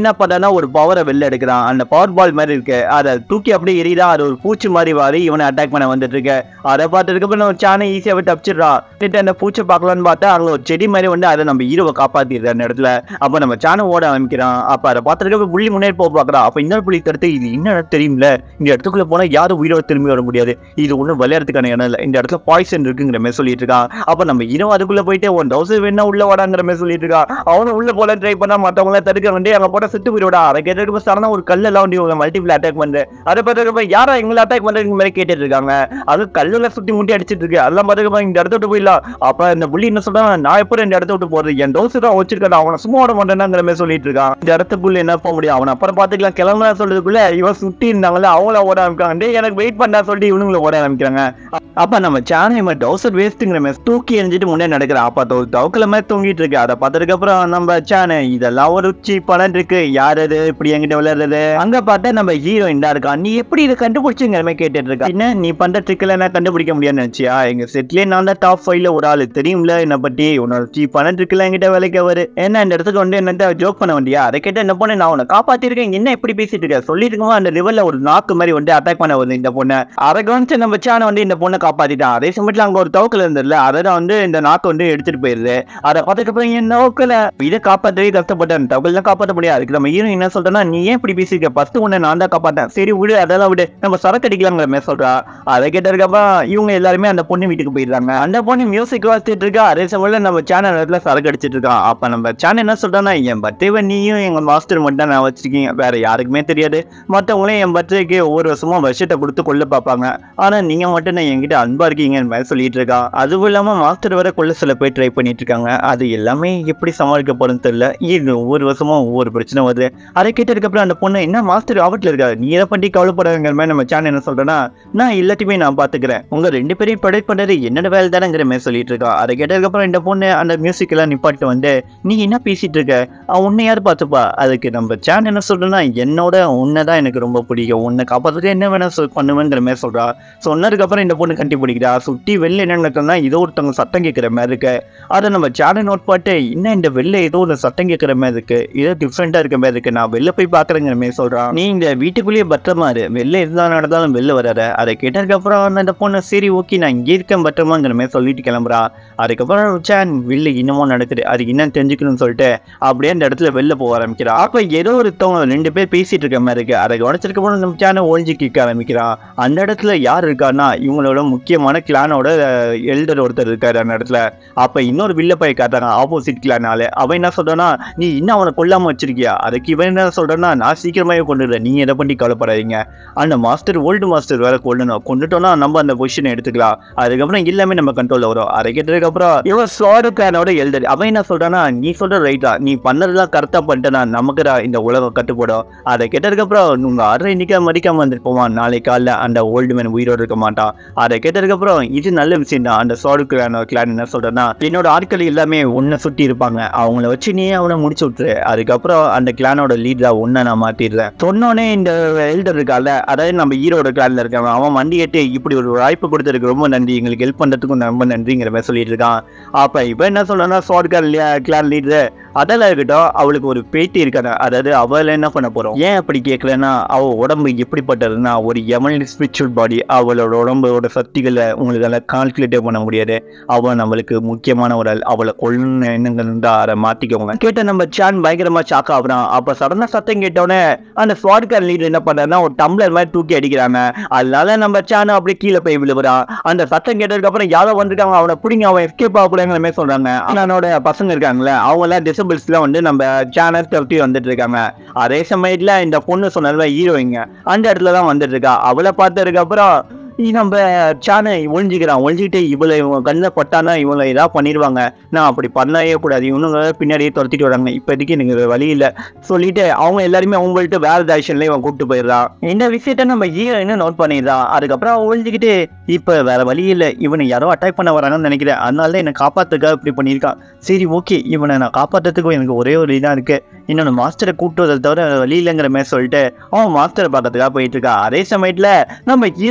என்ன பண்ணானா ஒரு பவரை வெளில எடுக்கிறான் அந்த பவர் பால் மாதிரி இருக்கு அதை தூக்கி அப்படியே எரியுதா அது ஒரு பூச்சி மாதிரி வாரி இவனை அட்டாக் பண்ண வந்துட்டு இருக்கு அதை பார்த்ததுக்கு அப்புறம் நம்ம சாணை ஈஸியாகவே தப்பிச்சிடுறான் கிட்ட அந்த பூச்சை பார்க்கலான்னு பார்த்தா அங்கே ஒரு செடி மாதிரி வந்து அதை நம்ம ஹீரோவை காப்பாத்திடுற அந்த இடத்துல அப்போ நம்ம சாணை ஓட ஆரம்பிக்கிறான் அப்போ அதை பார்த்துட்டு அப்புறம் புள்ளி முன்னேறி போக பார்க்குறான் அப்போ இன்னொரு புள்ளி தடுத்து இது என்ன தெரியும்ல இந்த இடத்துக்குள்ள போனால் யாரும் உயிரோட திரும்பி வர முடியாது இது ஒன்றும் விளையாடுறதுக்கான இடம் இல்லை இந்த இடத்துல பாய்சன் இருக்குங்கிற மாதிரி சொல்லிட்டு இருக்கான் அப்போ நம்ம ஹீரோ அதுக்குள்ள போயிட்டு ஒன் தௌசண்ட் வேணா உள்ள வாடாங்கிற மாதிரி சொல்லிட்டு இருக்கான் அவனும் உள்ள போல ட்ரை பண்ணா மற்றவங்கள தடுக்க வந்து அங்கே போட்ட செத்து போயிடுவா அதை கேட்டதுக்கு சடனா ஒரு கல்லெல்லாம் வந்து இவங்க மல்டிபிள் அட்டாக் பண்ணுறேன் அதை பார்த்துக்கப்ப யாரா எங்களை அட்டாக் பண்ணுறதுக்கு மாதிரி கேட்டுட்டு இருக்காங்க அது கல்லுல சுத்தி முட்டி அடிச்சிட்டு இருக்கு அதெல்லாம் பார்த்துக்கப்ப இந்த இடத்த விட்டு போயிடலாம் அப்ப இந்த புள்ளி என்ன சொல்றான் நான் எப்படி இந்த இடத்த விட்டு போறது என் தோசை தான் வச்சிருக்கேன் அவனை சும்மா விட மாட்டேனாங்கிற மாதிரி சொல்லிட்டு இருக்கான் இந்த இடத்துக்குள்ள என்ன போக முடியும் அவனை அப்புறம் பாத்துக்கலாம் கிளம்புனா சொல்றதுக்குள்ள இவன் சுத்தி இருந்தாங்களே அவங்கள ஓட ஆரம்பிக்காங்க டேய் எனக்கு வெயிட் பண்ணா சொல்லிட்டு இவனுங்களை ஓட ஆரம்பிக்கிறாங்க அப்ப நம்ம சேனல் இவன் டவுசர் வேஸ்ட்டுங்கிற மாதிரி தூக்கி எரிஞ்சிட்டு முன்னே நடக்கிற அப்ப ஒரு தவுக்கல மாதிரி தூங்கிட்டு இருக்கு அதை பார்த்ததுக்கு அப்புறம் நம்ம சேனல் இதெல்லாம் ஒரு சீப்பான இருக்கு யார் அது இப்படி என்கிட்ட விளையாடுறது அங்க பார்த்தா நம்ம ஹீரோயின் தான் இருக்கா நீ எப்படி இதை கண்டுபிடிச்சுங்கிற மாதிரி கேட்டுட்டு இருக்கா என்ன நீ பண்ற ட்ரிக்கில் என்ன கண்டுபிடிக்க முடியாதுன்னு நினைச்சியா எங்க செட்லயே நான் தான் டாப் ஃபைவ்ல ஒரு ஆளு தெரியும்ல என்னை பத்தி உன்னோட சீப்பான ட்ரிக்கில் என்கிட்ட வேலைக்கு வரு என்ன இந்த இடத்துக்கு வந்து என்ன ஜோக் பண்ண வண்டியா அதை கேட்டு என்ன பொண்ணு நான் உன்னை காப்பாத்திருக்கேன் என்ன இப்படி பேசிட்டு இருக்க சொல்லிட்டு இருக்கோம் அந்த ரிவர்ல ஒரு நாக்கு மாதிரி வந்து அட்டாக் பண்ண வருது இந்த பொண்ணை அதை கவனிச்சு நம்ம சேனை வந்து இந்த பொண்ணை காப்பாத்திட்டான் அதே சமயத்துல அங்க ஒரு தவக்கல் இருந்ததுல அதை தான் வந்து இந்த நாக்கு வந்து எடுத்துட்டு போயிருது அதை பார்த்துட்டு அப்புறம் என் நோக்கல இதை காப்பாற்றவே கஷ்டப்பட்டேன் தகவல் காப்பாற்ற முடியாது அதுக்கு நம்ம ஹீரோ என்ன சொல்றேன்னா நீ ஏன் இப்படி பேசிருக்க ஃபர்ஸ்ட் உன்னை நான் தான் காப்பாத்தேன் சரி விடு அதெல்லாம் விடு நம்ம சரக்கு அடிக்கலாங்கிற மாதிரி சொல்றா அதை கேட்டதுக்கப்புறம் இவங்க எல்லாருமே அந்த பொண்ணு வீட்டுக்கு போயிடுறாங்க அந்த பொண்ணு மியூசிக் வாசிச்சுட்டு இருக்கா அதே சமயத்தில் நம்ம சேனல் இடத்துல சரக்கு அடிச்சிட்டு இருக்கான் அப்ப நம்ம சேனல் என்ன சொல்றான்னா என் பர்த்டேவை நீயும் எங்க மாஸ்டர் மட்டும் தான் நான் வச்சிருக்கீங்க வேற யாருக்குமே தெரியாது மற்றவங்களும் என் பர்த்டேக்கு ஒவ்வொரு வருஷமும் வருஷத்தை கொடுத்து கொல்ல பார்ப்பாங்க ஆனா நீங்க மட்டும் நான் என்கிட்ட அன்பா இருக்கீங்கன்னு மாதிரி சொல்லிட்டு இருக்கா அதுவும் இல்லாம மாஸ்டர் வர கொள்ள சில பேர் ட்ரை பண்ணிட்டு இருக்காங்க அது எல்லாமே எப்படி சமாளிக்க போறதுன்னு தெரியல இது ஒவ்வொரு வருஷமும் ஒவ்வொரு பிரச்சனை வருது அதை கேட்டதுக்கு அப்புறம் அந்த பொண்ணு என்ன மாஸ்டர் ஆபத்துல இருக்காரு நீ எதை பற்றி கவலைப்படாதங்கிற மாதிரி நம்ம சேனல் என்ன சொல்றேன்னா நான் எல்லாத்தையுமே நான் பாத்துக்கிறேன் உங்க ரெண்டு பேரையும் படை பண்ணது என்னோட வேலை தானேங்கிற மாதிரி சொல்லிட்டு இருக்கா அதை கேட்டதுக்கு அப்புறம் இந்த பொண்ணு அந்த மியூசிக் எல்லாம் நிப்பாட்டு வந்து நீ என்ன பேசிட்டு இருக்க அவன் உன்னை யார் பார்த்துப்பா அதுக்கு நம்ம சேனல் என்ன சொல்றேன்னா என்னோட உன்னை தான் எனக்கு ரொம்ப பிடிக்கும் உன்னை காப்பாத்துக்கு என்ன வேணா சொல் பண்ணுவேங்கிற மாதிரி சொல்றா சொன்னதுக்கு அப்புறம் இந்த பொண்ணு கட்டி பிடிக்கிறா சுத்தி வெளில என்ன நடக்குதுன்னா ஏதோ ஒருத்தவங்க சத்தம் கேட்குற மாதிரி இருக்கு அதை நம்ம சேனல் நோட் பாட்டு இன்னும் இந்த வெளில ஏதோ ஒரு சத்தம் கேட்குற மாதிரி இருக்கு ஏதோ டிஃப்ரெண்டா இருக்க மாதிரி இருக்கு நான் வெளில போய் பாக்குறேங்கிற மாதிரி சொல்றான் நீ இந்த வீட்டுக்குள்ளேயே பத்திரமா இரு வெளில இருந்தா நடந்தாலும் வெளில வராத அதை கேட்டதுக்கு அப்புறம் அந்த பொண்ணு சரி ஓகே நான் இங்கே இருக்கேன் பத்திரமாங்கிற மாதிரி சொல்லிட்டு கிளம்புறா அதுக்கப்புறம் சேன் வெளில இன்னமும் நடக்குது அது என்னன்னு தெரிஞ்சுக்கணும்னு சொல்லிட்டு அப்படியே அந்த இடத்துல வெளில போக ஆரம்பிக்கிறா அப்ப ஏதோ ஒருத்தவங்க ரெண்டு பேர் பேசிட்டு இருக்க மாதிரி இருக்கு அதை கவனிச்சிருக்க போது நம்ம சேனல் ஒழிஞ்சு கேட்க ஆரம்பிக்கிறான் அந்த இடத்துல யார் இருக்கான்னா இவங்களோட முக்கியமான கிளானோட எல்டர் ஒருத்தர் இருக்காரு அந்த இடத்துல அப்ப இன்னொரு வில்ல போய் காட்டுறாங்க ஆப்போசிட் கிளானால அவன் என்ன சொல்றான்னா நீ இன்னும் அவனை கொல்லாம வச்சிருக்கியா அதுக்கு இவன் என்ன சொல்றான்னா நான் சீக்கிரமாவே கொண்டுடுறேன் நீங்க எதை பண்ணி கவலைப்படாதீங்க அந்த மாஸ்டர் ஓல்டு மாஸ்டர் வேற கொல்லணும் கொண்டுட்டோம்னா நம்ம அந்த பொசிஷனை எடுத்துக்கலாம் அதுக்கப்புறம் எல்லாமே நம்ம கண்ட்ரோல்ல வரும் அதை கேட்டதுக்கு அப்புறம் இவன் ஸ்வாடு கிளானோட எல்டர் அவன் என்ன சொல்றான்னா நீ சொல்ற ரைட்டா நீ பண்ணதெல்லாம் கரெக்டா பண்ணிட்டேனா நமக்குடா இந்த உலகம் கட்டுப்படும் அதை கேட்டதுக்கு அப்புறம் உங்க அரை இன்னைக்கு மதிக்காம வந்துருப்போமா நாளை காலைல அந்த ஓல்டு மேன் உயிரோடு இருக்க மாட்டான் அதை கேட்டதுக்கு அப்புறம் இது நல்ல விஷயம் தான் அந்த சாடு கிளான் கிளான் என்ன சொல்றேன்னா என்னோட ஆட்கள் எல்லாமே உன்னை சுத்தி இருப்பாங்க அவங்கள வச்சு நீ அவனை முடிச்சு விட்டுரு அதுக்கப்புறம் அந்த கிளானோட லீடரா உன்னை நான் மாத்திடுறேன் சொன்னோடனே இந்த எல்டர் இருக்கால அதாவது நம்ம ஈரோட கிளான்ல இருக்கவன் அவன் வண்டி ஏட்டு இப்படி ஒரு வாய்ப்பு கொடுத்ததுக்கு ரொம்ப நன்றி எங்களுக்கு ஹெல்ப் பண்றதுக்கும் ரொம்ப நன்றிங்கிற மாதிரி சொல்லிட்டு இருக்கான் அப்ப இப்ப என்ன சொல்றேன்னா சாடு கிளான் கிளான் லீடர் அதெல்லாம் இருக்கட்டும் அவளுக்கு ஒரு பேட்டி இருக்காங்க அதாவது அவளை என்ன பண்ண போறோம் ஏன் அப்படி கேட்கலன்னா அவ உடம்பு எப்படிப்பட்டதுன்னா ஒரு எமன் ஸ்பிரிச்சுவல் பாடி அவளோட உடம்போட சக்திகளை உங்களால கால்குலேட்டே பண்ண முடியாது அவ நம்மளுக்கு முக்கியமான ஒரு ஆள் அவளை கொள்ளணும் எண்ணங்கள் இருந்தா அதை மாத்திக்கோங்க கேட்ட நம்ம சான் பயங்கரமா ஷாக் ஆகுறான் அப்ப சடனா சத்தம் கேட்டோடனே அந்த ஸ்வாட்கார் லீடர் என்ன பண்றாருன்னா ஒரு டம்ளர் மாதிரி தூக்கி அடிக்கிறாங்க அதனால நம்ம சான் அப்படியே கீழே போய் விழுவுறான் அந்த சத்தம் கேட்டதுக்கு அப்புறம் யாரோ வந்திருக்காங்க அவனை பிடிங்க அவன் எஸ்கேப் ஆகக்கூடாங்கிற மாதிரி சொல்றாங்க அவனோட பசங்க இருக்காங்களே அவங்க எல்லாம் டிசபிள்ஸ்லாம் வந்து நம்ம சேனல் தப்பி வந்துட்டு இருக்காங்க அதே சமயத்துல இந்த பொண்ணு சொன்னதுல ஹீரோயிங்க அந்த இடத்துல தான் வந்துட்டு இருக்கா அவளை பார்த்ததுக்கு அப்புறம் இ- நம்ம சானை ஒழிஞ்சிக்கிறான் ஒழிஞ்சிக்கிட்டு இவளை இவங்க கண்ணில் பட்டானா இவங்களை ஏதாவது பண்ணிடுவாங்க நான் அப்படி பண்ணவே கூடாது இவனுங்க பின்னாடியே துரத்திட்டு வராங்க இப்போதைக்கு எனக்கு வேற வழி இல்லை சொல்லிட்டு அவங்க எல்லாருமே அவங்கள்ட்ட வேற டைரக்ஷன்ல இவன் கூப்பிட்டு போயிடுறான் இந்த விஷயத்த நம்ம ஹீரோயினும் நோட் பண்ணிடுறான் அதுக்கப்புறம் அவன் ஒழிஞ்சிக்கிட்டு இப்போ வேற வழி இல்லை இவனை யாரோ அட்டாக் பண்ண வராங்கன்னு நினைக்கிறேன் அதனால தான் என்னை காப்பாத்துக்க இப்படி பண்ணியிருக்கான் சரி ஓகே இவனை நான் காப்பாற்றுறதுக்கும் எனக்கு ஒரே ஒரு இதாக இருக்கு இன்னொன்று மாஸ்டரை கூப்பிட்டு வரதை தவிர வேற வழி இல்லைங்கிற மாதிரி சொல்லிட்டு அவன் மாஸ்டரை பார்க்கறதுக்காக போயிட்டு இருக்கா அதே சமயத்தில் நம்ம ஹீரோக்கு என்ன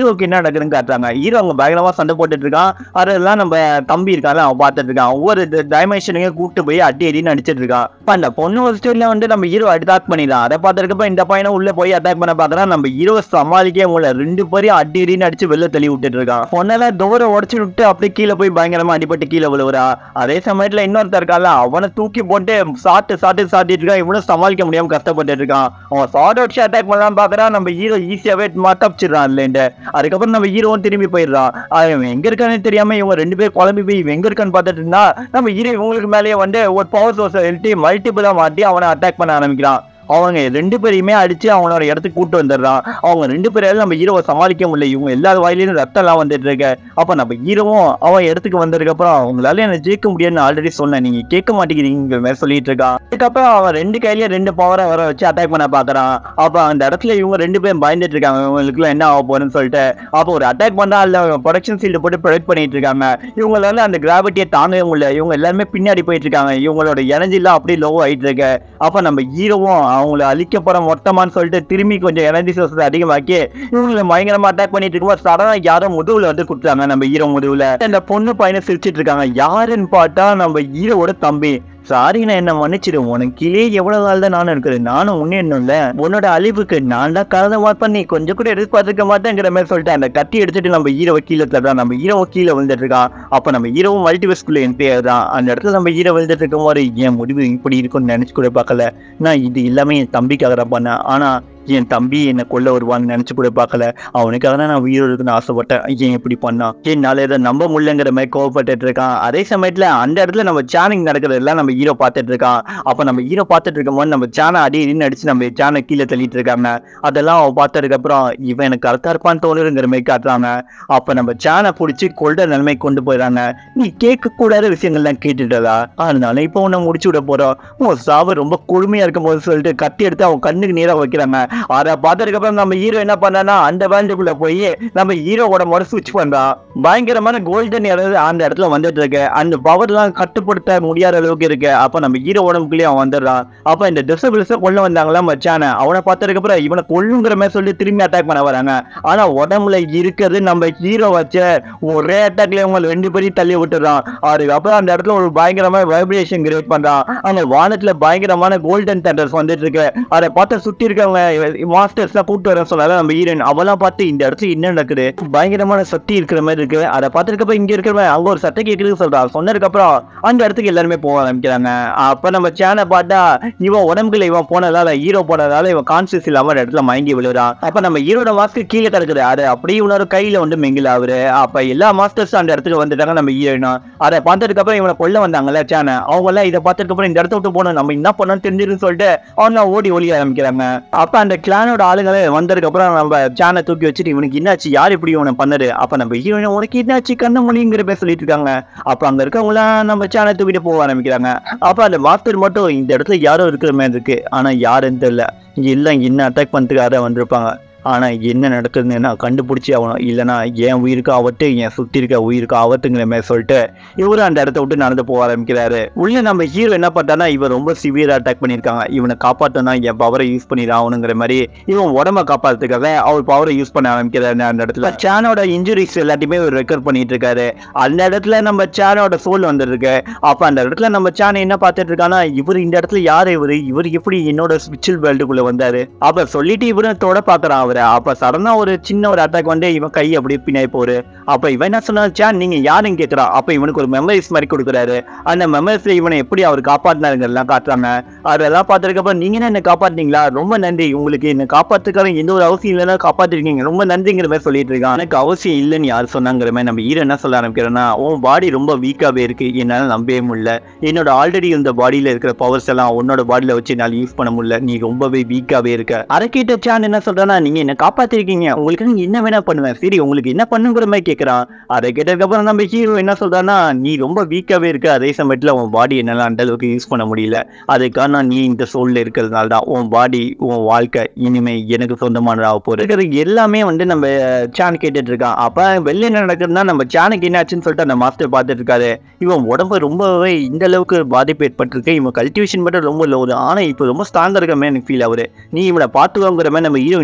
நடக்குதுன்னு காட்டுறாங்க ஹீரோ அவங்க பயங்கரமா சண்டை போட்டுட்டு இருக்கான் அதெல்லாம் நம்ம தம்பி இருக்கான்ல அவன் பார்த்துட்டு இருக்கான் ஒவ்வொரு டைமென்ஷனையும் கூப்பிட்டு போய் அடி அடின்னு அடிச்சிட்டு இருக்கான் இப்ப அந்த பொண்ணு ஒரு ஸ்டோரியில வந்து நம்ம ஹீரோ அட்டாக் பண்ணிடலாம் அதை பார்த்துருக்கப்ப இந்த பையனை உள்ள போய் அட்டாக் பண்ண பார்த்தா நம்ம ஹீரோ சமாளிக்கவே முடியல ரெண்டு பேரையும் அடி அடின்னு அடிச்சு வெளில தள்ளி விட்டுட்டு இருக்கான் பொண்ணெல்லாம் டோரை உடச்சு விட்டு அப்படியே கீழே போய் பயங்கரமா அடிபட்டு கீழே விழுவுறா அதே சமயத்துல இன்னொருத்தர் இருக்கான்ல அவனை தூக்கி போட்டு சாட்டு சாட்டு சாட்டிட்டு இருக்கான் இவனும் சமாளிக்க முடியாம கஷ்டப்பட்டு இருக்கான் அவன் சாட் அடிச்சு அட்டாக் பண்ணலாம் பாக்குறான் நம்ம ஹீரோ ஈஸியாவே தப்பிச்சிடறான் இல்லைன்ட்டு அதுக்கப்புறம் நம்ம ஹீரோவும் திரும்பி போயிடுறான் அவன் எங்க இருக்கான்னு தெரியாம இவங்க ரெண்டு பேர் குழம்பி போய் இவன் எங்க இருக்கான்னு பார்த்துட்டு இருந்தா நம்ம ஹீரோ இவங்களுக்கு மேலேயே வந்து ஒரு பவர் சோர்ஸ் எழுதி மல்டிபிளா மாட்டி அவனை அட்டாக் பண்ண ஆரம்பிக்கிறான் அவங்க ரெண்டு பேரையுமே அடிச்சு அவனோட இடத்துக்கு கூட்டு வந்துடுறான் அவங்க ரெண்டு பேராலும் நம்ம ஹீரோவை சமாளிக்க முடியல இவங்க எல்லா வாயிலையும் ரத்தம் எல்லாம் வந்துட்டு இருக்க அப்ப நம்ம ஹீரோவும் அவன் இடத்துக்கு வந்ததுக்கு அப்புறம் அவங்களால என்ன ஜெயிக்க முடியும்னு ஆல்ரெடி சொன்னேன் நீங்க கேட்க மாட்டேங்கிறீங்க மாதிரி சொல்லிட்டு இருக்கான் அதுக்கப்புறம் அவன் ரெண்டு கையிலயும் ரெண்டு பவரை வர வச்சு அட்டாக் பண்ண பாக்குறான் அப்ப அந்த இடத்துல இவங்க ரெண்டு பேரும் பயந்துட்டு இருக்காங்க இவங்களுக்கு என்ன ஆக போறேன்னு சொல்லிட்டு அப்போ ஒரு அட்டாக் பண்ணா இல்ல ப்ரொடக்ஷன் ஃபீல்டு போட்டு ப்ரொடக்ட் பண்ணிட்டு இருக்காங்க இவங்களால அந்த கிராவிட்டியை தாங்கவே முடியல இவங்க எல்லாருமே பின்னாடி போயிட்டு இருக்காங்க இவங்களோட எனர்ஜி எல்லாம் அப்படியே லோ ஆயிட்டு இருக்கு அப்ப நம்ம ஹீரோவும் அவங்கள அழிக்க போற மொத்தமான்னு சொல்லிட்டு திரும்பி கொஞ்சம் எனர்ஜி சோர்ஸ் அதிகமாக்கி இவங்களை பயங்கரமா அட்டாக் பண்ணிட்டு இருக்கும்போது சடனா யாரோ முதுகுல வந்து குடுத்தாங்க நம்ம ஹீரோ முதுகுல அந்த பொண்ணு பையனை சிரிச்சிட்டு இருக்காங்க யாருன்னு பார்த்தா நம்ம ஹீரோவோட தம்பி சாரி நான் என்ன மன்னிச்சிடு உனக்கு கீழே எவ்வளவு நாள் தான் நானும் இருக்கிறேன் நானும் முன்னேறணும்ல உன்னோட அழிவுக்கு நான் தான் கலந்த வாட் பண்ணி கொஞ்சம் கூட எதிர்பார்த்துக்க மாட்டேங்கிற மாதிரி சொல்லிட்டு அந்த கத்தி எடுத்துட்டு நம்ம ஹீரோவை கீழே தர்றான் நம்ம ஹீரோவை கீழே விழுந்துட்டு இருக்கான் அப்ப நம்ம ஹீரோவும் மல்டிவர்ஸ்குள்ள என்ட்ரி ஆகுதான் அந்த இடத்துல நம்ம ஹீரோ விழுந்துட்டு இருக்கும் போது என் முடிவு இப்படி இருக்கும்னு நினைச்சு கூட பார்க்கல நான் இது எல்லாமே என் தம்பிக்காக தான் பண்ணேன் ஆனா என் தம்பி என்னை கொல்ல வருவான்னு நினைச்சு கூட பார்க்கல அவனுக்காக தான் நான் உயிரோடு இருக்குன்னு ஆசைப்பட்டேன் ஏன் இப்படி பண்ணான் என்னால இதை நம்ப முடியலங்கிற மாதிரி கோவப்பட்டுட்டு இருக்கான் அதே சமயத்துல அந்த இடத்துல நம்ம சேனிங் நடக்கிறதெல்லாம் நம்ம ஹீரோ பார்த்துட்டு இருக்கான் அப்ப நம்ம ஹீரோ பார்த்துட்டு இருக்கும்போது நம்ம சேனை அடி அடின்னு அடிச்சு நம்ம சேனை கீழே தள்ளிட்டு இருக்காங்க அதெல்லாம் அவன் பார்த்ததுக்கு அப்புறம் இவன் எனக்கு கரெக்டா இருப்பான்னு தோணுங்கிற மாதிரி காட்டுறாங்க அப்ப நம்ம சேனை பிடிச்சி கொள்ற நிலைமை கொண்டு போயிடறாங்க நீ கேட்க கூடாத விஷயங்கள்லாம் கேட்டுட்டதா அதனால இப்போ உன்னை முடிச்சு விட போறோம் உன் சாவு ரொம்ப கொடுமையா இருக்கும் போது சொல்லிட்டு கத்தி எடுத்து அவன் கண்ணுக்கு நேரா வைக்கிறாங்க அதை பார்த்ததுக்கு அப்புறம் நம்ம ஹீரோ என்ன பண்ணானா அந்த வேண்டுக்குள்ள போய் நம்ம ஹீரோவோட முறை சுவிட்ச் பண்றான் பயங்கரமான கோல்டன் அதாவது அந்த இடத்துல வந்துட்டு இருக்கு அந்த பவர்லாம் கட்டுப்படுத்த முடியாத அளவுக்கு இருக்கு அப்ப நம்ம ஹீரோ உடம்புக்குள்ளேயே அவன் வந்துடுறான் அப்ப இந்த டிசபிள்ஸை கொள்ள வந்தாங்களா மச்சான அவனை பார்த்ததுக்கு அப்புறம் இவனை கொல்லுங்கிற மாதிரி சொல்லி திரும்பி அட்டாக் பண்ண வராங்க ஆனா உடம்புல இருக்கிறது நம்ம ஹீரோ வச்ச ஒரே அட்டாக்ல இவங்க ரெண்டு பேரையும் தள்ளி விட்டுறான் அதுக்கப்புறம் அந்த இடத்துல ஒரு பயங்கரமான வைப்ரேஷன் கிரியேட் பண்றான் அந்த வானத்துல பயங்கரமான கோல்டன் தண்டர்ஸ் வந்துட்டு இருக்கு அதை பார்த்து சுத்தி இருக்கவங்க மாஸ்டர்ஸ் எல்லாம் கூட்டு வர சொல்லாத நம்ம ஹீரோயின் அவெல்லாம் பார்த்து இந்த இடத்துல என்ன நடக்குது பயங்கரமான சக்தி இருக்கிற மாதிரி இருக்கு அதை பார்த்துருக்கப்ப இங்க இருக்கிற அங்க ஒரு சட்டை கேட்குறது சொல்றான் சொன்னதுக்கு அப்புறம் அந்த இடத்துக்கு எல்லாருமே போக ஆரம்பிக்கிறாங்க அப்ப நம்ம சேனை பார்த்தா இவன் உடம்புல இவன் போனதால ஹீரோ போனதால இவன் கான்சியஸ் இல்லாம ஒரு இடத்துல மயங்கி விழுறான் அப்ப நம்ம ஹீரோட மாஸ்டர் கீழே கிடக்குது அது அப்படியே இன்னொரு கையில வந்து மிங்கில் ஆகுது அப்ப எல்லா மாஸ்டர்ஸும் அந்த இடத்துக்கு வந்துட்டாங்க நம்ம ஹீரோயினும் அதை பார்த்ததுக்கு அப்புறம் இவனை கொல்ல வந்தாங்கல்ல சேனை அவங்க எல்லாம் இதை பார்த்ததுக்கு அப்புறம் இந்த இடத்த விட்டு போகணும் நம்ம என்ன பண்ணணும் தெரிஞ்சிருன்னு சொல்லிட்டு அவங்க ஓடி ஒளிய ஆரம்பிக்கிறாங்க அப்ப அந்த கிளானோட ஆளுங்களே வந்ததுக்கு அப்புறம் நம்ம சேனை தூக்கி வச்சுட்டு இவனுக்கு என்னாச்சு யார் இப்படி இவனை பண்ணது அப்ப நம்ம ஹீரோயின் உனக்கு என்னாச்சு கண்ண மொழிங்கிற பேர் சொல்லிட்டு இருக்காங்க அப்ப அங்க இருக்கவங்களாம் நம்ம சேனை தூக்கிட்டு போக ஆரம்பிக்கிறாங்க அப்ப அந்த மாஸ்டர் மட்டும் இந்த இடத்துல யாரோ இருக்கிற மாதிரி இருக்கு ஆனா யாருன்னு தெரியல எல்லாம் என்ன அட்டாக் பண்ணுறதுக்காக வந்திருப்பாங்க ஆனா என்ன நடக்குதுன்னு நான் கண்டுபிடிச்சி ஆகணும் இல்லைன்னா என் உயிருக்கு ஆபத்து என் சுத்தி இருக்க உயிருக்கு ஆபத்துங்கிற மாதிரி சொல்லிட்டு இவரும் அந்த இடத்த விட்டு நடந்து போக ஆரம்பிக்கிறாரு உள்ள நம்ம ஹீரோ என்ன பண்ணானா இவன் ரொம்ப சிவியரா அட்டாக் பண்ணியிருக்காங்க இவனை காப்பாத்தனா என் பவரை யூஸ் பண்ணிடாகணுங்கிற மாதிரி இவன் உடம்ப காப்பாத்துக்காக அவர் பவரை யூஸ் பண்ண ஆரம்பிக்கிறாரு அந்த இடத்துல சேனோட இன்ஜுரிஸ் எல்லாத்தையுமே இவர் ரெக்கவர் பண்ணிட்டு இருக்காரு அந்த இடத்துல நம்ம சேனோட சோல் வந்துருக்கு அப்ப அந்த இடத்துல நம்ம சேனை என்ன பார்த்துட்டு இருக்கானா இவர் இந்த இடத்துல யார் இவரு இவர் எப்படி என்னோட ஸ்பிரிச்சுவல் வேர்ல்டுக்குள்ள வந்தாரு அப்ப சொல்லிட்டு இவரும் தொட பாக்குறான் அவரை அப்ப சடனா ஒரு சின்ன ஒரு அட்டாக் வந்து இவன் கை அப்படியே பின்னாடி போரு அப்ப இவன் என்ன சொன்னா சேன் நீங்க யாருன்னு கேக்குறா அப்ப இவனுக்கு ஒரு மெமரிஸ் மாதிரி கொடுக்குறாரு அந்த மெமரிஸ்ல இவனை எப்படி அவர் காப்பாத்தினாருங்க எல்லாம் காட்டுறாங்க அதெல்லாம் பார்த்ததுக்கப்புறம் நீங்க என்ன என்ன காப்பாத்தினீங்களா ரொம்ப நன்றி உங்களுக்கு என்ன காப்பாத்துக்காக எந்த ஒரு அவசியம் இல்லைன்னா காப்பாத்திருக்கீங்க ரொம்ப நன்றிங்கிற மாதிரி சொல்லிட்டு இருக்கான் எனக்கு அவசியம் இல்லைன்னு யார் சொன்னாங்கிற மாதிரி நம்ம ஹீரோ என்ன சொல்ல ஆரம்பிக்கிறேன்னா உன் பாடி ரொம்ப வீக்காவே இருக்கு என்னால நம்பவே முடியல என்னோட ஆல்ரெடி இந்த பாடியில இருக்கிற பவர்ஸ் எல்லாம் உன்னோட பாடியில வச்சு என்னால யூஸ் பண்ண முடியல நீ ரொம்பவே வீக்காவே இருக்க அதை கேட்ட சான் என்ன சொல்றானா நீங்க என்ன காப்பாத்திருக்கீங்க உங்களுக்கு நீங்க என்ன வேணா பண்ணுவேன் சரி உங்களுக்கு என்ன பண்ணுங்கிற மாதிரி கேட்கறான் அதை கேட்டதுக்கு அப்புறம் நம்ம ஹீரோ என்ன சொல்றானா நீ ரொம்ப வீக்காவே இருக்க அதே சமயத்துல உன் பாடி என்னால அந்த அளவுக்கு யூஸ் பண்ண முடியல அதுக்கு காரணம் நீ இந்த சோல்ல இருக்கிறதுனால தான் உன் பாடி உன் வாழ்க்கை இனிமே எனக்கு சொந்தமானதாக போகுது இருக்கிறது எல்லாமே வந்து நம்ம சான் கேட்டுட்டு இருக்கான் அப்ப வெளில என்ன நடக்குதுன்னா நம்ம சானுக்கு என்னாச்சுன்னு சொல்லிட்டு அந்த மாஸ்டர் பார்த்துட்டு இருக்காரு இவன் உடம்பு ரொம்பவே இந்த அளவுக்கு பாதிப்பு ஏற்பட்டிருக்கு இவன் கல்டிவேஷன் மட்டும் ரொம்ப லோ ஆனா இப்போ ரொம்ப ஸ்ட்ராங்கா இருக்க மாதிரி எனக்கு ஃபீல் ஆகுது நீ இவனை பார்த்துக்கோங்கிற மாதிரி நம்ம ஹீரோயின்ட்ட சொல்லிட்டு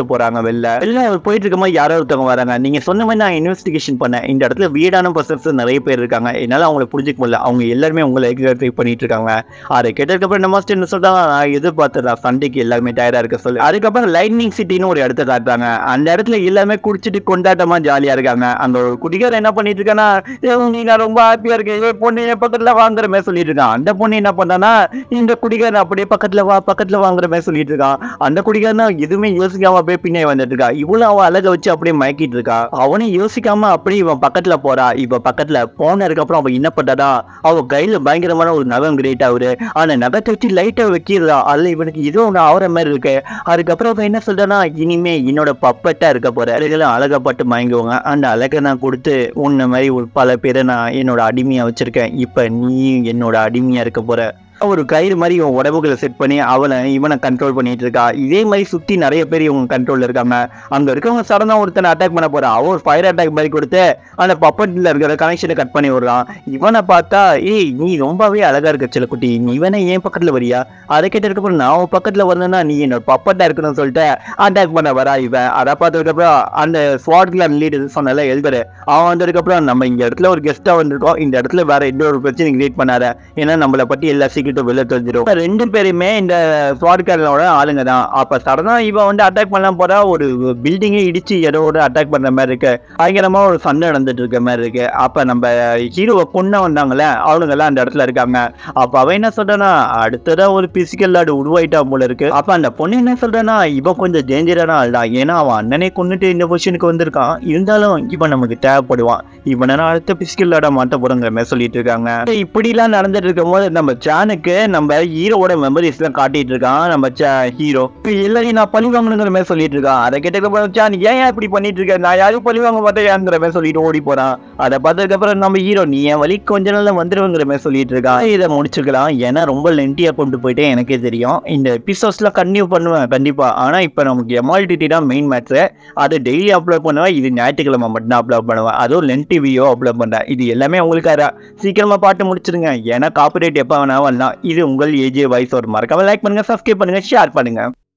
போறாங்க வெளில வெளில அவர் போயிட்டு இருக்கும்போது யாரோ ஒருத்தவங்க வராங்க நீங்க சொன்ன மாதிரி நான் இன்வெஸ்டிகேஷன் பண்ணேன் இந்த இடத்துல வீடான பர்சன்ஸ் நிறைய பேர் இருக்காங்க என்னால அவங்கள புரிஞ்சுக்க முடியல அவங்க எல்லாருமே உங்களை ட்ரை பண்ணிட்டு இருக்காங்க அதை கேட்டதுக்கப்புறம் நம்ம மாஸ்டர் என்ன சொல்றாங்க நான் எதிர்பார்த்துறேன் சண்டைக்கு எல்லாருமே டயர்டா இருக்க சொல்லி அதுக்கப்புறம் லைட்னிங் சிட்டின்னு ஒரு இடத்த காட்டுறாங்க அந்த இடத்துல எல்லாமே குடிச்சிட்டு கொண்டாட்டமா ஜாலியா இருக்காங்க அந்த ஒரு குடிகார என்ன பண்ணிட்டு இருக்கான்னா "ஏய், நீ நான் ரொம்ப ஹாப்பியா இருக்கேன் ஏய், பொண்ணு என் பக்கத்துல வாங்குற மாதிரி சொல்லிட்டு இருக்கான் அந்த பொண்ணு என்ன பண்ணானா இந்த குடிகாரன் அப்படியே பக்கத்துல வா பக்கத்துல வாங்குற மாதிரி சொல்லிட்டு இருக்கான் அந்த குடிகாரன் எதுவுமே யோசிக்காம அப்படியே பின்னாடி வந்துட்டு இருக்கா இவ்வளவு அவன் அழக வச்சு அப்படியே மயக்கிட்டு இருக்கா அவனும் யோசிக்காம அப்படியே இவன் பக்கத்துல போறா இவ பக்கத்துல போனதுக்கு அப்புறம் அவன் என்ன பண்ணா அவ கையில பயங்கரமான ஒரு நகம் கிரேட் ஆகுது அந்த நகத்தை வச்சு லைட்டா வைக்கிறா அதுல இவனுக்கு ஏதோ ஒன்று ஆகிற மாதிரி இருக்கு அதுக்கப்புறம் அவன் என்ன சொல்றானா இனிமே என்னோட பப்பட்டா இருக்க போற அழகெல்லாம் அழகப்பட்டு மயங்குவாங்க அந்த அழகை நான் கொடுத்து உன்ன மாதிரி ஒரு பல பேரை நான் என்னோட அடிமையா வச்சிருக்கேன் இப்ப நீ என்னோட அடிமையா இருக்க போற ஒரு கயிறு மாதிரி இவன் உடம்புகளை செட் பண்ணி அவனை இவனை கண்ட்ரோல் பண்ணிட்டு இருக்கா இதே மாதிரி சுத்தி நிறைய பேர் இவங்க கண்ட்ரோல்ல இருக்காங்க அங்க இருக்கவங்க சடனா ஒருத்தனை அட்டாக் பண்ண போறான் அவன் ஒரு ஃபயர் அட்டாக் மாதிரி கொடுத்து அந்த பப்பட்ல இருக்கிற கனெக்ஷனை கட் பண்ணி விடுறான் இவனை பார்த்தா ஏய் நீ ரொம்பவே அழகா இருக்க சில குட்டி நீ இவனை ஏன் பக்கத்துல வரியா அதை கேட்டதுக்கப்புறம் நான் உன் பக்கத்துல வந்தேன்னா நீ என்னோட பப்பட்டா இருக்கணும்னு சொல்லிட்டு அட்டாக் பண்ண வரா இவன் அதை பார்த்ததுக்கப்புறம் அந்த ஸ்வாட் கிளான் லீடு சொன்னல எழுதுற அவன் வந்ததுக்கப்புறம் நம்ம இந்த இடத்துல ஒரு கெஸ்டா வந்திருக்கோம் இந்த இடத்துல வேற எந்த ஒரு பிரச்சனை கிரியேட் பண்ணாத ஏன்னா நம்மளை பத்தி எல்லா சீக்கிரம் வெளில தெரிஞ்சிடும் இப்ப ரெண்டு பேருமே இந்த ஸ்வாட்காரனோட ஆளுங்க தான் அப்ப சடனா இவன் வந்து அட்டாக் பண்ணலாம் போறா ஒரு பில்டிங்கை இடிச்சு ஏதோ ஒரு அட்டாக் பண்ற மாதிரி இருக்கு பயங்கரமா ஒரு சண்டை நடந்துட்டு இருக்க மாதிரி இருக்கு அப்ப நம்ம ஹீரோவை கொன்ன வந்தாங்கல்ல அவனுங்க எல்லாம் அந்த இடத்துல இருக்காங்க அப்ப அவன் என்ன சொல்றானா அடுத்ததா ஒரு பிசிக்கல் லாடு உருவாயிட்டா போல இருக்கு அப்ப அந்த பொண்ணு என்ன சொல்றானா இவன் கொஞ்சம் டேஞ்சரான ஆள் தான் ஏன்னா அவன் அண்ணனே கொண்டுட்டு இந்த பொசிஷனுக்கு வந்திருக்கான் இருந்தாலும் இவன் நமக்கு தேவைப்படுவான் இவனை நான் அடுத்த பிசிக்கல் லாட மாட்ட போறங்கிற மாதிரி சொல்லிட்டு இருக்காங்க இப்படிலாம் நடந்துட்டு இருக்கும் போது நம்ம சானுக்கு நம்ம ஹீரோவோட மெமரிஸ் எல்லாம் காட்டிட்டு இருக்கான் நம்ம ஹீரோ எல்லாரையும் நான் பழி வாங்கணுங்கிற மாதிரி சொல்லிட்டு இருக்கான் அதை கேட்டதுக்கப்புறம் சான் ஏன் ஏன் இப்படி பண்ணிட்டு இருக்க நான் யாரும் பழி வாங்க மாட்டேங்கிற மாதிரி சொல்லிட்டு ஓடி போறான் அதை பார்த்ததுக்கு அப்புறம் நம்ம ஹீரோ நீ என் வழி கொஞ்ச நாள்ல வந்துருவங்கிற மாதிரி சொல்லிட்டு இருக்கான் இதை முடிச்சுக்கலாம் ஏன்னா ரொம்ப லென்ட்டியா கொண்டு போயிட்டே எனக்கே தெரியும் இந்த எபிசோட்ஸ்லாம் கண்டினியூ பண்ணுவேன் கண்டிப்பா ஆனா இப்போ நமக்கு எமால்டிட்டி தான் மெயின் மேட்ரு அது டெய்லி அப்லோட் பண்ணுவேன் இது ஞாயிற்றுக்கிழமை மட்டும் அப்லோட் பண்ணுவேன் அதுவும் லென்டி வீடியோ அப்லோட் பண்றேன் இது எல்லாமே உங்களுக்காக சீக்கிரமா பாட்டு முடிச்சிருங்க ஏன்னா காப்பிரைட் எப்போ வேணா வரலாம் இது உங்கள் ஏஜே வாய்ஸ் ஒரு மறக்காம லைக் பண்ணுங்க சப்ஸ்கிரைப் பண்ணுங்க ஷேர் பண்ணுங்க